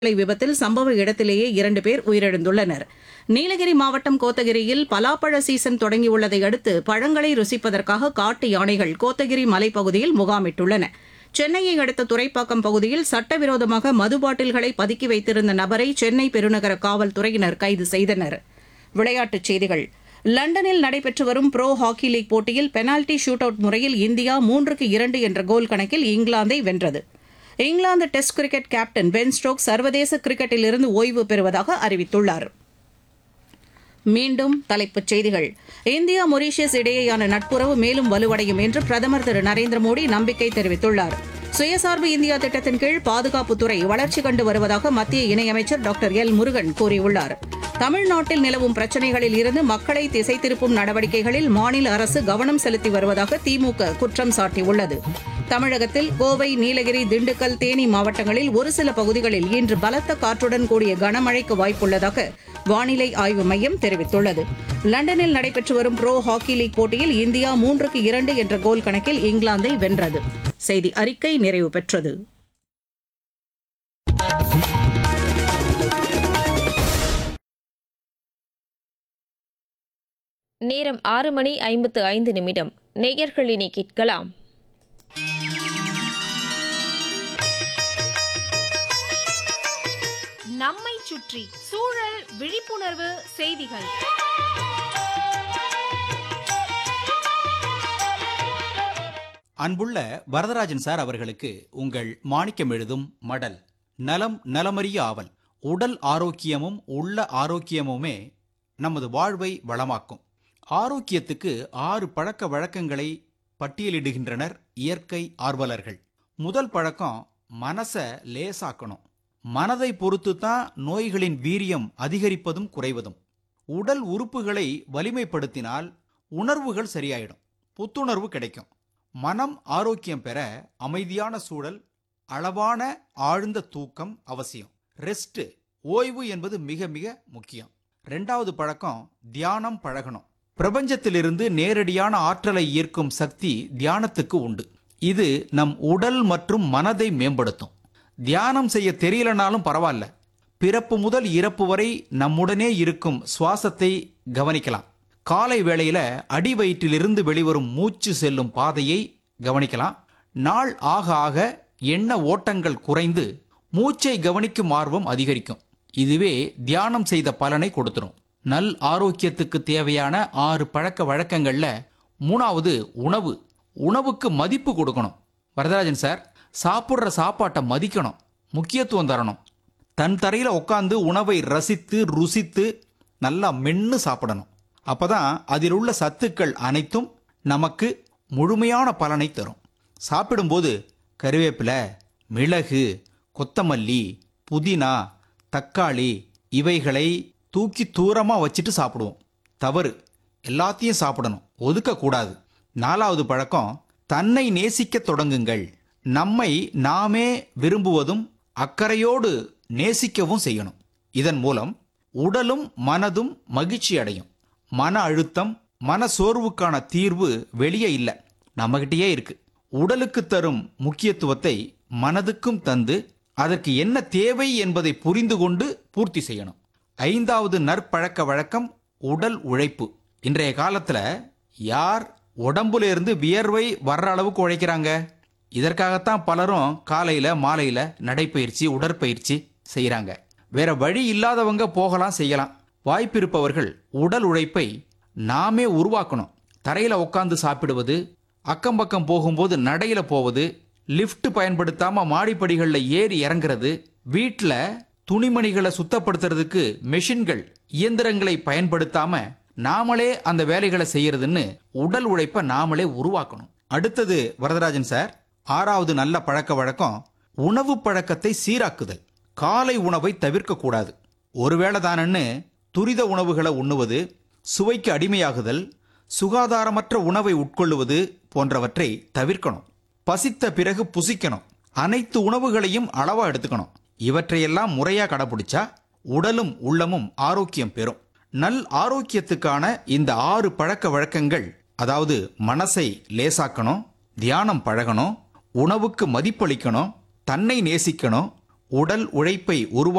சாலை விபத்தில் சம்பவ இடத்திலேயே இரண்டு பேர் உயிரிழந்துள்ளனர் நீலகிரி மாவட்டம் கோத்தகிரியில் பலாப்பழ சீசன் தொடங்கியுள்ளதை அடுத்து பழங்களை ருசிப்பதற்காக காட்டு யானைகள் கோத்தகிரி மலைப்பகுதியில் முகாமிட்டுள்ளன சென்னையை அடுத்த துறைப்பாக்கம் பகுதியில் சட்டவிரோதமாக மது பாட்டில்களை பதுக்கி வைத்திருந்த நபரை சென்னை பெருநகர காவல்துறையினர் கைது செய்தனர் விளையாட்டுச் செய்திகள் லண்டனில் நடைபெற்று வரும் ப்ரோ ஹாக்கி லீக் போட்டியில் பெனால்டி ஷூட் அவுட் முறையில் இந்தியா மூன்றுக்கு இரண்டு என்ற கோல் கணக்கில் இங்கிலாந்தை வென்றது England test cricket captain Ben Stoke சர்வதேச கிரிக்கெட்டிலிருந்து ஓய்வு பெறுவதாக அறிவித்துள்ளார் மீண்டும் தலைப்புச் செய்திகள் இந்தியா மொரீஷியஸ் இடையேயான நட்புறவு மேலும் வலுவடையும் என்று பிரதமர் திரு நரேந்திர மோடி நம்பிக்கை தெரிவித்துள்ளார் சுயசார்பு இந்தியா திட்டத்தின் கீழ் பாதுகாப்புத்துறை வளர்ச்சி கண்டு வருவதாக மத்திய இணையமைச்சர் டாக்டர் எல் முருகன் கூறியுள்ளார் தமிழ்நாட்டில் நிலவும் பிரச்சினைகளில் இருந்து மக்களை திசை திருப்பும் நடவடிக்கைகளில் மாநில அரசு கவனம் செலுத்தி வருவதாக திமுக குற்றம் சாட்டியுள்ளது தமிழகத்தில் கோவை நீலகிரி திண்டுக்கல் தேனி மாவட்டங்களில் ஒரு சில பகுதிகளில் இன்று பலத்த காற்றுடன் கூடிய கனமழைக்கு வாய்ப்புள்ளதாக வானிலை ஆய்வு மையம் தெரிவித்துள்ளது லண்டனில் நடைபெற்று வரும் ப்ரோ ஹாக்கி லீக் போட்டியில் இந்தியா மூன்றுக்கு இரண்டு என்ற கோல் கணக்கில் இங்கிலாந்தை வென்றது செய்தி அறிக்கை நிறைவு பெற்றது நேரம் ஆறு மணி ஐம்பத்து ஐந்து நிமிடம் நேயர்களினி கேட்கலாம் நம்மை சுற்றி சூழல் விழிப்புணர்வு செய்திகள் அன்புள்ள வரதராஜன் சார் அவர்களுக்கு உங்கள் மாணிக்கம் எழுதும் மடல் நலம் நலமறிய ஆவல் உடல் ஆரோக்கியமும் உள்ள ஆரோக்கியமுமே நமது வாழ்வை வளமாக்கும் ஆரோக்கியத்துக்கு ஆறு பழக்க வழக்கங்களை பட்டியலிடுகின்றனர் இயற்கை ஆர்வலர்கள் முதல் பழக்கம் மனசை லேசாக்கணும் மனதை பொறுத்து தான் நோய்களின் வீரியம் அதிகரிப்பதும் குறைவதும் உடல் உறுப்புகளை வலிமைப்படுத்தினால் உணர்வுகள் சரியாயிடும் புத்துணர்வு கிடைக்கும் மனம் ஆரோக்கியம் பெற அமைதியான சூழல் அளவான ஆழ்ந்த தூக்கம் அவசியம் ரெஸ்ட் ஓய்வு என்பது மிக மிக முக்கியம் ரெண்டாவது பழக்கம் தியானம் பழகணும் பிரபஞ்சத்திலிருந்து நேரடியான ஆற்றலை ஈர்க்கும் சக்தி தியானத்துக்கு உண்டு இது நம் உடல் மற்றும் மனதை மேம்படுத்தும் தியானம் செய்ய தெரியலனாலும் பரவாயில்ல பிறப்பு முதல் இறப்பு வரை நம்முடனே இருக்கும் சுவாசத்தை கவனிக்கலாம் காலை வேளையில அடி வயிற்றிலிருந்து வெளிவரும் மூச்சு செல்லும் பாதையை கவனிக்கலாம் நாள் ஆக ஆக எண்ண ஓட்டங்கள் குறைந்து மூச்சை கவனிக்கும் ஆர்வம் அதிகரிக்கும் இதுவே தியானம் செய்த பலனை கொடுத்துரும் நல் ஆரோக்கியத்துக்கு தேவையான ஆறு பழக்க வழக்கங்கள்ல மூணாவது உணவு உணவுக்கு மதிப்பு கொடுக்கணும் வரதராஜன் சார் சாப்பிட்ற சாப்பாட்டை மதிக்கணும் முக்கியத்துவம் தரணும் தன் தரையில உட்காந்து உணவை ரசித்து ருசித்து நல்லா மென்னு சாப்பிடணும் அப்பதான் அதில் உள்ள சத்துக்கள் அனைத்தும் நமக்கு முழுமையான பலனை தரும் சாப்பிடும்போது கருவேப்பிலை மிளகு கொத்தமல்லி புதினா தக்காளி இவைகளை தூக்கி தூரமா வச்சுட்டு சாப்பிடுவோம் தவறு எல்லாத்தையும் சாப்பிடணும் ஒதுக்கக்கூடாது நாலாவது பழக்கம் தன்னை நேசிக்க தொடங்குங்கள் நம்மை நாமே விரும்புவதும் அக்கறையோடு நேசிக்கவும் செய்யணும் இதன் மூலம் உடலும் மனதும் மகிழ்ச்சி அடையும் மன அழுத்தம் மன சோர்வுக்கான தீர்வு வெளியே இல்லை நம்மகிட்டயே இருக்கு உடலுக்கு தரும் முக்கியத்துவத்தை மனதுக்கும் தந்து அதற்கு என்ன தேவை என்பதை புரிந்து கொண்டு பூர்த்தி செய்யணும் ஐந்தாவது நற்பழக்க வழக்கம் உடல் உழைப்பு இன்றைய காலத்துல யார் உடம்புல இருந்து வியர்வை வர்ற அளவுக்கு உழைக்கிறாங்க இதற்காகத்தான் பலரும் காலையில மாலையில நடைப்பயிற்சி உடற்பயிற்சி செய்யறாங்க வேற வழி இல்லாதவங்க போகலாம் செய்யலாம் வாய்ப்பிருப்பவர்கள் உடல் உழைப்பை நாமே உருவாக்கணும் தரையில உட்காந்து சாப்பிடுவது அக்கம் பக்கம் போகும்போது நடையில போவது லிஃப்ட் பயன்படுத்தாம மாடிப்படிகள்ல ஏறி இறங்குறது வீட்ல துணிமணிகளை சுத்தப்படுத்துறதுக்கு மெஷின்கள் இயந்திரங்களை பயன்படுத்தாம நாமளே அந்த வேலைகளை செய்யறதுன்னு உடல் உழைப்பை நாமளே உருவாக்கணும் அடுத்தது வரதராஜன் சார் ஆறாவது நல்ல பழக்க வழக்கம் உணவு பழக்கத்தை சீராக்குதல் காலை உணவை தவிர்க்க கூடாது ஒருவேளை தானன்னு துரித உணவுகளை உண்ணுவது சுவைக்கு அடிமையாகுதல் சுகாதாரமற்ற உணவை உட்கொள்ளுவது போன்றவற்றை தவிர்க்கணும் பசித்த பிறகு புசிக்கணும் அனைத்து உணவுகளையும் அளவா எடுத்துக்கணும் இவற்றையெல்லாம் முறையா கடைபிடிச்சா உடலும் உள்ளமும் ஆரோக்கியம் பெறும் நல் ஆரோக்கியத்துக்கான இந்த ஆறு பழக்க வழக்கங்கள் அதாவது மனசை லேசாக்கணும் தியானம் பழகணும் உணவுக்கு மதிப்பளிக்கணும் தன்னை நேசிக்கணும் உடல் உழைப்பை உருவா